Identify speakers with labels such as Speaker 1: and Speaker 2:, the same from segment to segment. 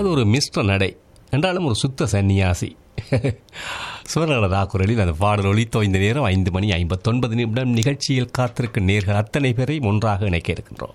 Speaker 1: அது ஒரு மிஸ்ர நடை என்றாலும் ஒரு சுத்த சன்னியாசி சுவர்ண குரலில் அந்த பாடல் ஒலித்தோ இந்த நேரம் ஐந்து மணி ஐம்பத்தொன்பது நிமிடம் நிகழ்ச்சியில் காத்திருக்கும் நேர்கள் அத்தனை பேரை ஒன்றாக இணைக்க இருக்கின்றோம்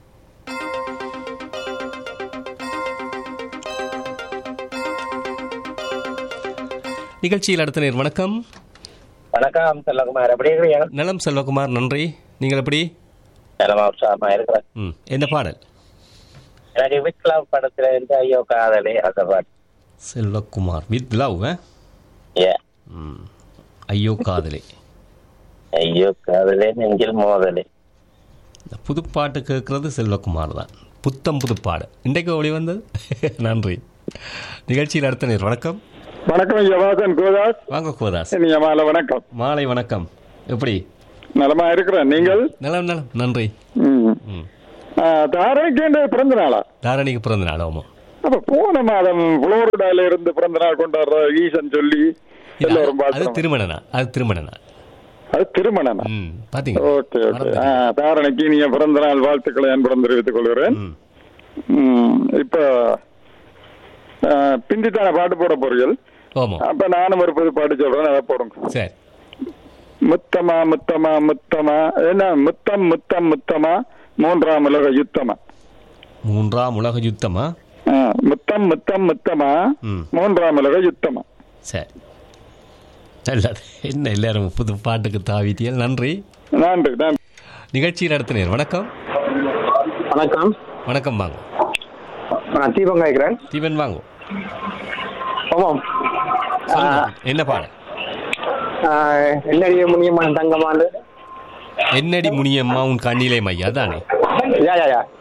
Speaker 1: நிகழ்ச்சியில் அடுத்த நேர் வணக்கம்
Speaker 2: வணக்கம் செல்லகுமார் எப்படி இருக்கிறீங்க
Speaker 1: நலம் செல்வகுமார் நன்றி நீங்கள் எப்படி
Speaker 2: நலமா உற்சாகமா இருக்கிறேன்
Speaker 1: ம் என்ன பாடல்
Speaker 2: எனக்கு விக்லாம் படத்துல இருந்து ஐயோ காதலே அந்த பாட்டு
Speaker 1: செல்வகுமார் வித் லவ்
Speaker 2: ஏ
Speaker 1: ம் ஐயோ காதலே
Speaker 2: ஐயோ காதலே நெஞ்சில் மோதலே
Speaker 1: இந்த புதுப்பாட்டு கேட்கறது செல்வகுமார் தான் புத்தம் புதுப்பாடு இன்றைக்கு ஒளி வந்தது நன்றி நிகழ்ச்சியில் அடுத்த நேர் வணக்கம்
Speaker 3: வணக்கம் யவாதன் கோதாஸ்
Speaker 1: வாங்க கோதாஸ்
Speaker 3: இனிய மாலை வணக்கம்
Speaker 1: மாலை வணக்கம் எப்படி
Speaker 3: நலமா இருக்கிறேன் நீங்கள்
Speaker 1: நலம் நலம் நன்றி
Speaker 3: ம்.
Speaker 1: ம்
Speaker 3: ஆ, தாரணிக்கு இன்று பிறந்த நாளா
Speaker 1: தாரணிக்கு பிறந்த நாள் ஆமாம்
Speaker 3: அப்ப போன மாதம் புளோரிடால இருந்து பிறந்த நாள் கொண்டாடுற ஈசன் சொல்லி எல்லோரும்
Speaker 1: அது
Speaker 3: பார்த்தோம்
Speaker 1: திருமண நாள் அது திருமண நாள்
Speaker 3: அது திருமணம்
Speaker 1: ம் பாத்தீங்க
Speaker 3: ஓகே ஓகே ஆ, தாரணிக்கு இனிய பிறந்த நாள் வாழ்த்துக்களை அன்புடன் தெரிவித்துக் கொள்கிறேன்
Speaker 1: ம்
Speaker 3: ம், இப்ப ஆ, பிந்தித்தான பாட்டு போட போறீர்கள்
Speaker 1: ஆமாம்
Speaker 3: அப்ப நானும் ஒரு புது பாட்டு சொல்றேன் அதை போடுங்க
Speaker 1: சரி
Speaker 3: முத்தமா முத்தமா முத்தமா என்ன முத்தம் முத்தம் முத்தமா மூன்றாம் உலக யுத்தமா
Speaker 1: மூன்றாம் உலக யுத்தமா
Speaker 3: ஆ, முத்தம் முத்தம் முத்தமா
Speaker 1: ம்
Speaker 3: மூன்றாம் உலக யுத்தமா
Speaker 1: சரி நல்லது என்ன எல்லாரும் புது பாட்டுக்கு தாவிட்டியல் நன்றி
Speaker 3: நன்றி நன்றி
Speaker 1: நிகழ்ச்சியில் அடுத்த நேர் வணக்கம்
Speaker 4: வணக்கம்
Speaker 1: வணக்கம் வாங்க
Speaker 4: நான் தீபம் காய்க்கிறேன்
Speaker 1: தீபன் வாங்க
Speaker 4: ஆமாம்
Speaker 1: சொல்லுங்க. என்ன பாடல்
Speaker 4: என்னடிய முனியமான தங்கமாண்டு
Speaker 1: என்னடி முனியம்மா உன் கண்ணிலே மையா அதானே
Speaker 4: யா யா யா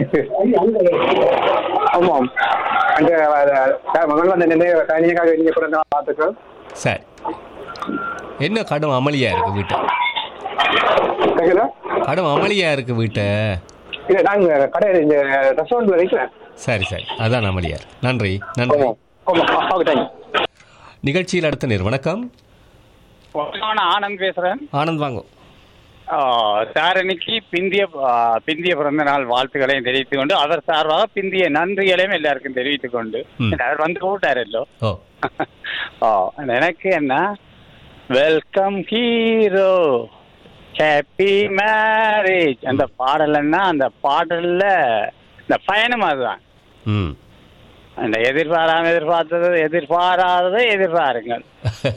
Speaker 4: ஆமாம் அந்த அஹ், மகன் வந்து நின்று கணினிக்காக நீங்கள் பிறந்த பார்த்துக்கள்
Speaker 1: சரி என்ன கடும் அமளியா இருக்கு வீட்டை
Speaker 4: கேட்குதா
Speaker 1: கடும் அமளியா இருக்கு வீட்டை
Speaker 4: இல்லை நாங்கள் கடை இந்த ரெஸ்டாரண்ட்டில் வைக்கிறேன்
Speaker 1: சரி சரி அதான் அமளியார் நன்றி நன்றி
Speaker 4: ஆமாம் ஆமாம் ஓகே தேங்க்யூ
Speaker 1: நிகழ்ச்சியில் அடுத்த நேர் வணக்கம்
Speaker 5: நான் ஆனந்த் பேசுறேன்
Speaker 1: ஆனந்த் வாங்க
Speaker 5: ஆ, தாரணிக்கு பிந்திய ஆ, பிந்திய பிறந்த நாள் வாழ்த்துக்களையும் தெரிவித்துக் கொண்டு அவர் சார்பாக பிந்திய நன்றிகளையும் எல்லாருக்கும் தெரிவித்துக் கொண்டு
Speaker 1: ம்.
Speaker 5: அவர் வந்து கூட்டாரല്ലോ
Speaker 1: ஓ
Speaker 5: ஓ எனக்கு என்ன வெல்கம் ஹீரோ ஹாப்பி மேரேஜ் அந்த பாடல்னா அந்த பாடல்ல இந்த பயணம் அதுதான்
Speaker 1: ம்
Speaker 5: அந்த எதிர்பாராம எதிர்பார்த்தது எதிர்பாராததை எதிர்பாருங்கள்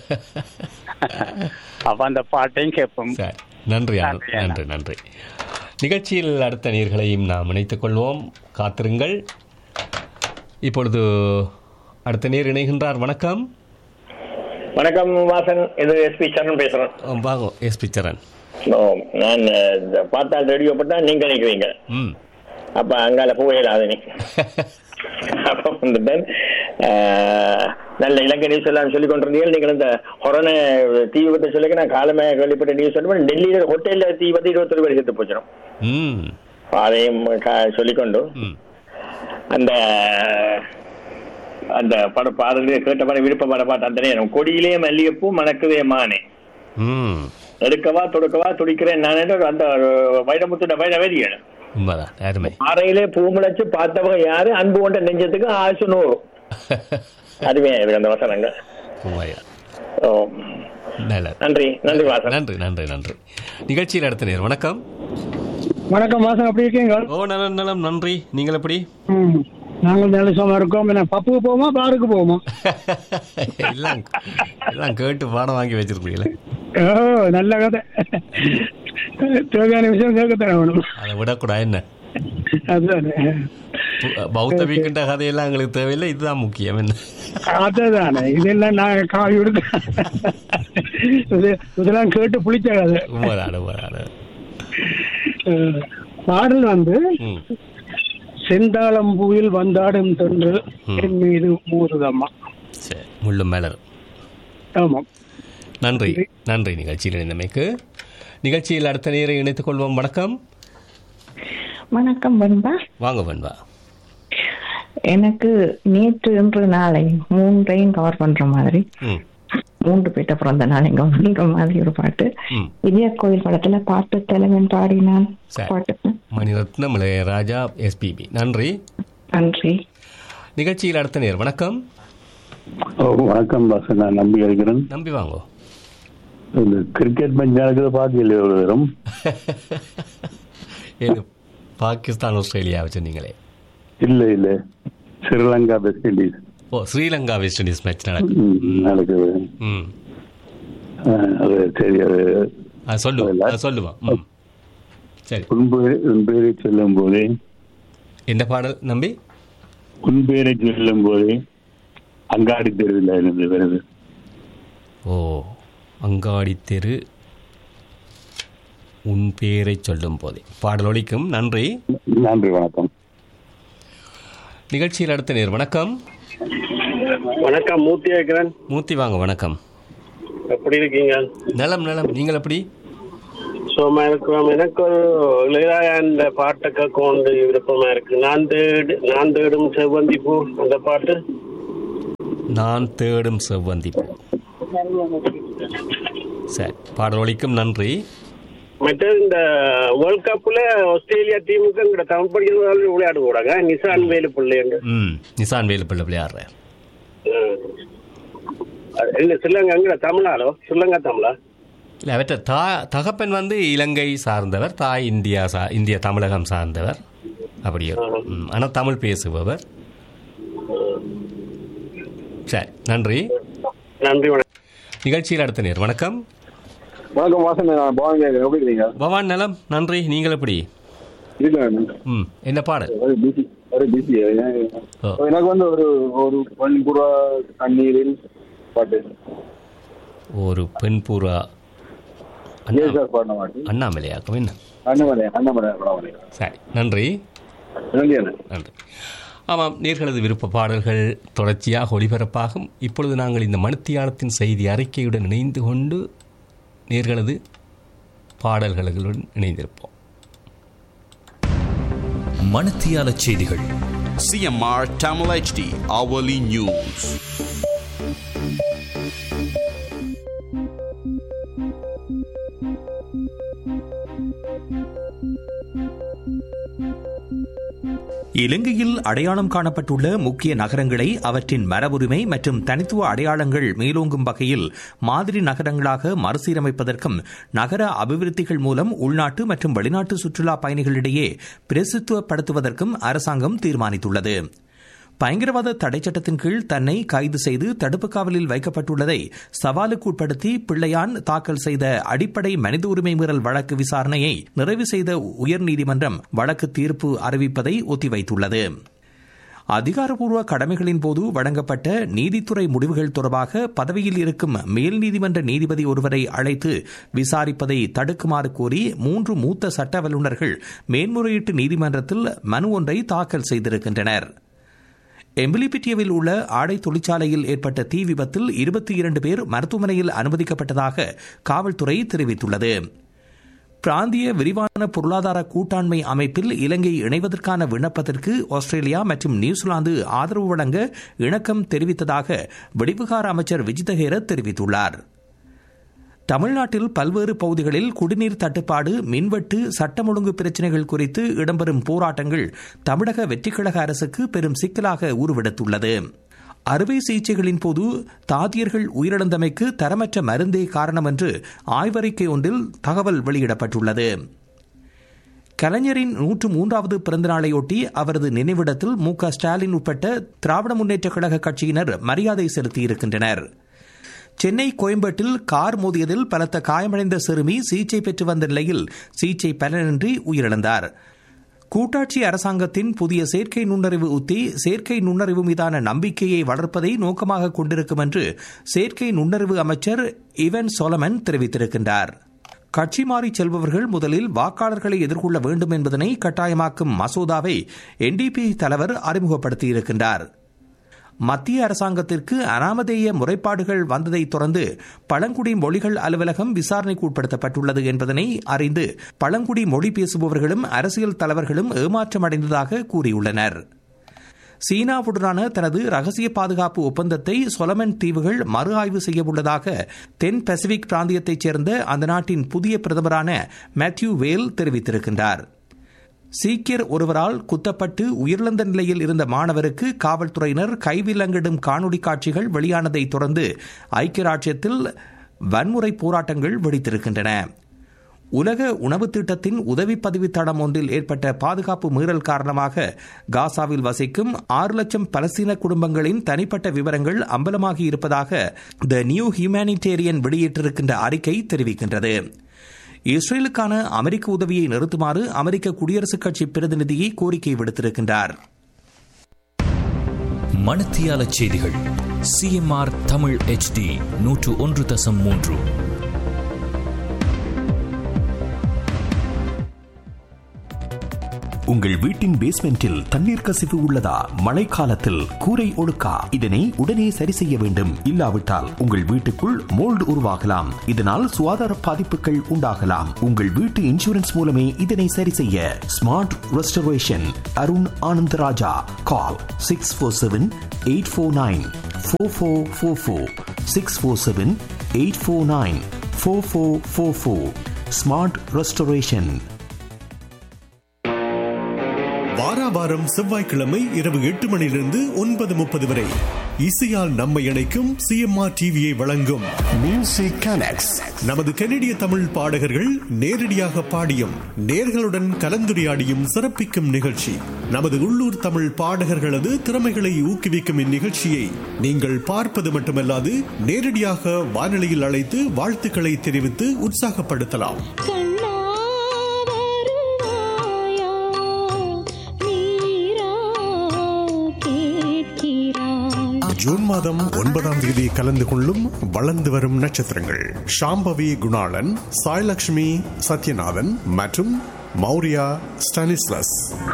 Speaker 5: அப்ப அந்த பாட்டையும் கேட்போம்
Speaker 1: சரி நன்றி ஆனந்த்
Speaker 5: நன்றி, அண்ணா.
Speaker 1: நன்றி நன்றி நிகழ்ச்சியில் அடுத்த நேர்களையும் நாம் இணைத்துக் கொள்வோம் காத்திருங்கள் இப்பொழுது அடுத்த நேர் இணைகின்றார் வணக்கம்
Speaker 2: வணக்கம் வாசன் இது எஸ்பி சரண் பேசுறேன்
Speaker 1: ஆ, வாங்க எஸ் பிச்சரன்
Speaker 2: ஓ, நான் அஹ், இந்த பார்த்தால் ரேடியோ பட்டா நீங்க நினைக்கிறீங்க
Speaker 1: ம்
Speaker 2: அப்ப அங்கால போயிடாது நீ அப்ப வந்துட்டேன் அஹ், நல்ல இலங்கை நியூஸ் எல்லாம் சொல்லி கொண்டிருந்தீங்க நீங்கள் இந்த கொரோனா தீ விபத்தை சொல்லி நான் காலமே கேள்விப்பட்ட நியூஸ் சொல்லி டெல்லியில ஹோட்டல்ல தீ விபத்து இருபத்தொரு பேர் செத்து போச்சிடும்
Speaker 1: ம்
Speaker 2: அதையும் கா- சொல்லிக்கொண்டு
Speaker 1: ம்
Speaker 2: அந்த அந்த பட பாடலே கேட்ட படம் விருப்ப பட பாட்டு அந்த நேரம் கொடியிலே மல்லிகைப்பூ மணக்குதே மானே
Speaker 1: ம்
Speaker 2: எடுக்கவா தொடுக்கவா துடிக்கிறேன் நான் அந்த வைரமுத்துட வைர வெறியல்
Speaker 1: உண்மைதான் அருமை
Speaker 2: அறையிலே பூ முளைச்சு பார்த்தவங்க யாரு அன்பு கொண்ட நெஞ்சத்துக்கு ஆசு நூறு அருமையா இருக்கு அந்த வசனங்கள்
Speaker 1: உண்மையா
Speaker 2: ஓ,
Speaker 1: நல்லது
Speaker 2: நன்றி நன்றி வாசன்
Speaker 1: நன்றி நன்றி நன்றி நிகழ்ச்சியில் அடுத்த நேர் வணக்கம்
Speaker 6: வணக்கம் வாசன் அப்படி இருக்கீங்க
Speaker 1: ஓ நலம் நலம் நன்றி நீங்கள் எப்படி
Speaker 6: ம். நாங்கள் நல்ல சும்மா இருக்கோம் என்ன பப்புக்கு போவோமா பாருக்கு போவோமா
Speaker 1: எல்லாம் எல்லாம் கேட்டு பாடம் வாங்கி வச்சிருக்கீங்களே
Speaker 6: ஓ நல்ல கதை தேவையான விஷயம் கேட்கத்தானே வேணும்
Speaker 1: அதை விடக்கூடாது என்ன
Speaker 6: அதுதானே
Speaker 1: பு- பௌத்த வீக்கின்ற கதையெல்லாம் எங்களுக்கு தேவையில்லை இதுதான் முக்கியம் என்ன
Speaker 6: அதுதானே இதெல்லாம் நான் காவி விடுக்க இது இதெல்லாம் கேட்டு புளிச்ச கதை
Speaker 1: உண்மைதான் உண்மைதான்
Speaker 6: அஹ், பாடல் வந்து
Speaker 1: ம்
Speaker 6: செந்தாளம்பூவில் வந்தாடும் தொன்று
Speaker 1: ம்.
Speaker 6: என் மீது மூறுதம்மா
Speaker 1: சரி முள்ளும் மலர்
Speaker 6: ஆமாம்
Speaker 1: நன்றி நன்றி நிகழ்ச்சியில் இணைந்தமைக்கு நிகழ்ச்சியில் அடுத்த நேரை இணைத்துக் கொள்வோம் வணக்கம்
Speaker 7: வணக்கம் பண்பா
Speaker 1: வாங்க பண்பா
Speaker 7: எனக்கு நேற்று இன்று நாளை மூன்றையும் கவர் பண்ற மாதிரி
Speaker 1: ம்
Speaker 7: மூன்று பேட்ட பிறந்த நாளை கவர் பண்ற மாதிரி ஒரு பாட்டு
Speaker 1: ம்
Speaker 7: இதய கோயில் படத்துல பாட்டு தலைவன் பாடினான்
Speaker 1: சரி.
Speaker 7: பாட்டு
Speaker 1: மணிரத்னம் இளையராஜா எஸ்பிபி நன்றி
Speaker 7: நன்றி
Speaker 1: நிகழ்ச்சியில் அடுத்த நேர் வணக்கம்
Speaker 8: ஓ வணக்கம் பாசன் நான் நம்பி இருக்கிறேன்
Speaker 1: நம்பி வாங்கோ
Speaker 8: இந்த கிரிக்கெட் மேட்ச் நடக்குது பார்க்கல ஒரு தரம்
Speaker 1: இது பாகிஸ்தான் ஆஸ்திரேலியா வச்சிருந்தீங்களே
Speaker 8: இல்ல இல்ல Sri Lanka West Indies
Speaker 1: oh Sri Lanka West Indies match நடக்கும்
Speaker 8: ம், நடக்குது
Speaker 1: ம்
Speaker 8: ஆ, அது சரி அது
Speaker 1: அது சொல்லுவோம் அது சொல்லுவோம் ம் சரி
Speaker 8: உன் பேரை உன் பேரை சொல்லும் போதே
Speaker 1: என்ன பாடல் நம்பி
Speaker 8: உன் பேரை சொல்லும் போதே அங்காடி தெருவில் இருந்து வருது
Speaker 1: ஓ அங்காடி தெரு உன் பேரை சொல்லும் போதே பாடல் ஒலிக்கும் நன்றி
Speaker 8: நன்றி வணக்கம்
Speaker 1: நிகழ்ச்சியில் அடுத்த நேர் வணக்கம்
Speaker 9: வணக்கம் மூர்த்தி இருக்கிறேன்
Speaker 1: மூர்த்தி வாங்க வணக்கம்
Speaker 9: எப்படி இருக்கீங்க
Speaker 1: நலம் நலம் நீங்கள் எப்படி
Speaker 9: சுகமா இருக்கிறோம் எனக்கு ஒரு இளையராஜா அந்த பாட்டை கேட்க விருப்பமா இருக்கு நான் தேடு நான் தேடும் செவ்வந்தி பூ அந்த பாட்டு
Speaker 1: நான் தேடும் செவ்வந்தி பூ சரி பாடல் ஒலிக்கும் நன்றி
Speaker 9: மற்றது இந்த வேர்ல்ட் கப்ல ஆஸ்திரேலியா டீமுக்கு எங்கட தமிழ் படிக்கிறவர்கள் விளையாட கூடாங்க நிசான் வேலு பிள்ளைங்க
Speaker 1: ம் நிசான் வேலுப்பிள்ளை விளையாடுறார்
Speaker 9: இல்ல ஸ்ரீலங்கா எங்கட தமிழாலோ ஸ்ரீலங்கா தமிழா
Speaker 1: இல்லை அவற்ற தா தகப்பன் வந்து இலங்கை சார்ந்தவர் தாய் இந்தியா சா இந்திய தமிழகம் சார்ந்தவர் அப்படியே ம், ஆனால் தமிழ் பேசுபவர் சரி நன்றி
Speaker 9: நன்றி வணக்கம்
Speaker 1: நிகழ்ச்சியில் அடுத்த நேர் வணக்கம்
Speaker 4: வணக்கம் வாசன் நான் பவானி கேட்குறேன் எப்படி இருக்கீங்க
Speaker 1: பவான் நலம் நன்றி நீங்கள் எப்படி
Speaker 4: இருக்கேன்
Speaker 1: ம் என்ன பாடல்
Speaker 4: ஒரு பிஸி ஒரு பிஸி
Speaker 1: ஓ.
Speaker 4: எனக்கு வந்து ஒரு ஒரு பண்புறா தண்ணீரில் பாட்டு
Speaker 1: ஒரு பெண் பூரா
Speaker 4: ஜெயசார் பாடின பாட்டு
Speaker 1: அண்ணாமலையாக்கும் என்ன
Speaker 4: அண்ணாமலை அண்ணாமலை படம்
Speaker 1: சரி நன்றி
Speaker 4: நன்றி அண்ணா
Speaker 1: நன்றி ஆமாம் நேர்களது விருப்ப பாடல்கள் தொடர்ச்சியாக ஒளிபரப்பாகும் இப்பொழுது நாங்கள் இந்த மணித்தியாலத்தின் செய்தி அறிக்கையுடன் இணைந்து கொண்டு நேர்களது பாடல்களுடன் இணைந்திருப்போம்
Speaker 10: மணத்தியால செய்திகள்
Speaker 11: CMR Tamil HD Hourly News.
Speaker 10: இலங்கையில் அடையாளம் காணப்பட்டுள்ள முக்கிய நகரங்களை அவற்றின் மரபுரிமை மற்றும் தனித்துவ அடையாளங்கள் மேலோங்கும் வகையில் மாதிரி நகரங்களாக மறுசீரமைப்பதற்கும் நகர அபிவிருத்திகள் மூலம் உள்நாட்டு மற்றும் வெளிநாட்டு சுற்றுலா பயணிகளிடையே பிரசித்துவப்படுத்துவதற்கும் அரசாங்கம் தீர்மானித்துள்ளது பயங்கரவாத தடை சட்டத்தின் கீழ் தன்னை கைது செய்து தடுப்பு காவலில் வைக்கப்பட்டுள்ளதை சவாலுக்கு உட்படுத்தி பிள்ளையான் தாக்கல் செய்த அடிப்படை மனித உரிமை மீறல் வழக்கு விசாரணையை நிறைவு செய்த உயர்நீதிமன்றம் வழக்கு தீர்ப்பு அறிவிப்பதை ஒத்திவைத்துள்ளது அதிகாரப்பூர்வ கடமைகளின் போது வழங்கப்பட்ட நீதித்துறை முடிவுகள் தொடர்பாக பதவியில் இருக்கும் மேல் நீதிமன்ற நீதிபதி ஒருவரை அழைத்து விசாரிப்பதை தடுக்குமாறு கோரி மூன்று மூத்த சட்ட வல்லுநர்கள் மேன்முறையீட்டு நீதிமன்றத்தில் மனு ஒன்றை தாக்கல் செய்திருக்கின்றனர் எம்பிலிபிட்டியவில் உள்ள ஆடை தொழிற்சாலையில் ஏற்பட்ட தீ விபத்தில் இருபத்தி இரண்டு பேர் மருத்துவமனையில் அனுமதிக்கப்பட்டதாக காவல்துறை தெரிவித்துள்ளது பிராந்திய விரிவான பொருளாதார கூட்டாண்மை அமைப்பில் இலங்கை இணைவதற்கான விண்ணப்பத்திற்கு ஆஸ்திரேலியா மற்றும் நியூசிலாந்து ஆதரவு வழங்க இணக்கம் தெரிவித்ததாக வெளிவிகார அமைச்சர் விஜிதஹேர தெரிவித்துள்ளார் தமிழ்நாட்டில் பல்வேறு பகுதிகளில் குடிநீர் தட்டுப்பாடு மின்வெட்டு சட்டம் ஒழுங்கு பிரச்சினைகள் குறித்து இடம்பெறும் போராட்டங்கள் தமிழக வெற்றிக்கழக அரசுக்கு பெரும் சிக்கலாக உருவெடுத்துள்ளது அறுவை சிகிச்சைகளின் போது தாதியர்கள் உயிரிழந்தமைக்கு தரமற்ற மருந்தே காரணம் என்று ஆய்வறிக்கை ஒன்றில் தகவல் வெளியிடப்பட்டுள்ளது கலைஞரின் நூற்று மூன்றாவது பிறந்தநாளையொட்டி அவரது நினைவிடத்தில் மு க ஸ்டாலின் உட்பட்ட திராவிட முன்னேற்றக் கழக கட்சியினர் மரியாதை செலுத்தியிருக்கின்றனர் சென்னை கோயம்பேட்டில் கார் மோதியதில் பலத்த காயமடைந்த சிறுமி சிகிச்சை பெற்று வந்த நிலையில் சிகிச்சை பலனின்றி உயிரிழந்தார் கூட்டாட்சி அரசாங்கத்தின் புதிய செயற்கை நுண்ணறிவு உத்தி செயற்கை நுண்ணறிவு மீதான நம்பிக்கையை வளர்ப்பதை நோக்கமாக கொண்டிருக்கும் என்று செயற்கை நுண்ணறிவு அமைச்சர் இவன் சோலமன் தெரிவித்திருக்கின்றார் கட்சி மாறி செல்பவர்கள் முதலில் வாக்காளர்களை எதிர்கொள்ள வேண்டும் என்பதனை கட்டாயமாக்கும் மசோதாவை என்டிபி தலைவர் அறிமுகப்படுத்தியிருக்கின்றார் மத்திய அரசாங்கத்திற்கு அனாமதேய முறைப்பாடுகள் வந்ததை தொடர்ந்து பழங்குடி மொழிகள் அலுவலகம் விசாரணைக்கு உட்படுத்தப்பட்டுள்ளது என்பதனை அறிந்து பழங்குடி மொழி பேசுபவர்களும் அரசியல் தலைவர்களும் ஏமாற்றமடைந்ததாக கூறியுள்ளனர் சீனாவுடனான தனது ரகசிய பாதுகாப்பு ஒப்பந்தத்தை சொலமன் தீவுகள் மறு ஆய்வு செய்யவுள்ளதாக தென் பசிபிக் பிராந்தியத்தைச் சேர்ந்த அந்த நாட்டின் புதிய பிரதமரான மேத்யூ வேல் தெரிவித்திருக்கின்றார் சீக்கியர் ஒருவரால் குத்தப்பட்டு உயிரிழந்த நிலையில் இருந்த மாணவருக்கு காவல்துறையினர் கைவிலங்கிடும் காணொலி காட்சிகள் வெளியானதை தொடர்ந்து ஐக்கிய ராஜ்யத்தில் வன்முறை போராட்டங்கள் வெடித்திருக்கின்றன உலக உணவு திட்டத்தின் உதவி பதிவு தடம் ஒன்றில் ஏற்பட்ட பாதுகாப்பு மீறல் காரணமாக காசாவில் வசிக்கும் ஆறு லட்சம் பலஸ்தீன குடும்பங்களின் தனிப்பட்ட விவரங்கள் அம்பலமாகி இருப்பதாக த நியூ ஹியூமானிடேரியன் வெளியிட்டிருக்கின்ற அறிக்கை தெரிவிக்கின்றது இஸ்ரேலுக்கான அமெரிக்க உதவியை நிறுத்துமாறு அமெரிக்க குடியரசுக் கட்சி பிரதிநிதியை கோரிக்கை விடுத்திருக்கின்றார்
Speaker 12: மணத்தியால செய்திகள் சிஎம்ஆர் தமிழ் ஹெச்டி நூற்று ஒன்று தசம் மூன்று
Speaker 13: உங்கள் வீட்டின் பேஸ்மெண்டில் தண்ணீர் கசிவு உள்ளதா மழைக்காலத்தில் கூரை ஒழுக்கா இதனை உடனே சரி செய்ய வேண்டும் இல்லாவிட்டால் உங்கள் வீட்டுக்குள் மோல்டு உருவாகலாம் இதனால் சுகாதார பாதிப்புகள் உண்டாகலாம் உங்கள் வீட்டு இன்சூரன்ஸ் மூலமே இதனை சரி செய்ய smart restoration Arun Anandaraja call six four seven eight four nine four four four four six four seven eight four nine four four four four smart restoration
Speaker 14: வாராவாரம் செவ்வாய்க்கிழமை இரவு எட்டு மணியிலிருந்து ஒன்பது முப்பது வரை இசையால் நம்மை இணைக்கும் சிஎம்ஆர் டிவியை வழங்கும் மியூசிக் கனெக்ட்ஸ் நமது கனடிய தமிழ் பாடகர்கள் நேரடியாக பாடியும் நேர்களுடன் கலந்துரையாடியும் சிறப்பிக்கும் நிகழ்ச்சி நமது உள்ளூர் தமிழ் பாடகர்களது திறமைகளை ஊக்குவிக்கும் இந்நிகழ்ச்சியை நீங்கள் பார்ப்பது மட்டுமல்லாது நேரடியாக வானொலியில் அழைத்து வாழ்த்துக்களை தெரிவித்து உற்சாகப்படுத்தலாம் ஜூன் மாதம் ஒன்பதாம் தேதி கலந்து கொள்ளும் வளர்ந்து வரும் நட்சத்திரங்கள் ஷாம்பவி குணாளன் சாய்லக்ஷ்மி சத்யநாதன் மற்றும் மௌரியா ஸ்டானிஸ்லஸ்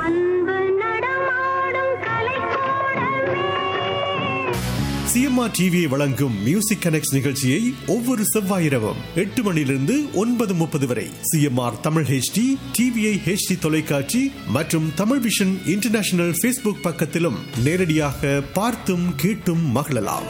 Speaker 14: சிஎம்ஆர் டிவியை வழங்கும் மியூசிக் கனெக்ட் நிகழ்ச்சியை ஒவ்வொரு செவ்வாய் இரவும் எட்டு மணியிலிருந்து ஒன்பது முப்பது வரை CMR Tamil HD TVI HD தொலைக்காட்சி மற்றும் தமிழ் விஷன் இன்டர்நேஷனல் ஃபேஸ்புக் பக்கத்திலும் நேரடியாக பார்த்தும் கேட்டும் மகிழலாம்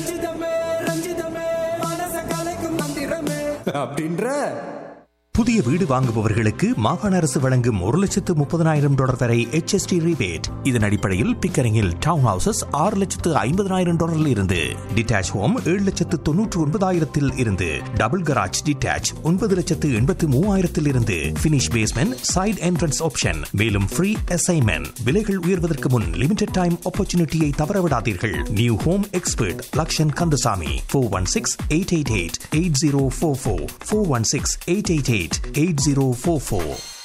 Speaker 10: அப்படின்ற புதிய வீடு வாங்குபவர்களுக்கு மாகாண அரசு வழங்கும் ஒரு லட்சத்து முப்பதனாயிரம் டாலர் வரை HST ரிபேட் இதன் அடிப்படையில் பிக்கரிங்கில் டவுன் ஹவுசஸ் ஆறு லட்சத்து ஐம்பதனாயிரம் டாலரில் இருந்து டிட்டாச் ஹோம் ஏழு லட்சத்து தொன்னூற்று ஒன்பதாயிரத்தில் இருந்து டபுள் கராஜ் டிட்டாச் ஒன்பது லட்சத்து எண்பத்து மூவாயிரத்தில் இருந்து finish basement side entrance option மேலும் ஃப்ரீ அசைன்மெண்ட் விலைகள் உயர்வதற்கு முன் லிமிடெட் டைம் ஆப்பர்ச்சுனிட்டியை தவறவிடாதீர்கள் new home expert Lakshan Kandasamy four one six eight eight eight eight zero four four four one six eight eight eight eight zero four four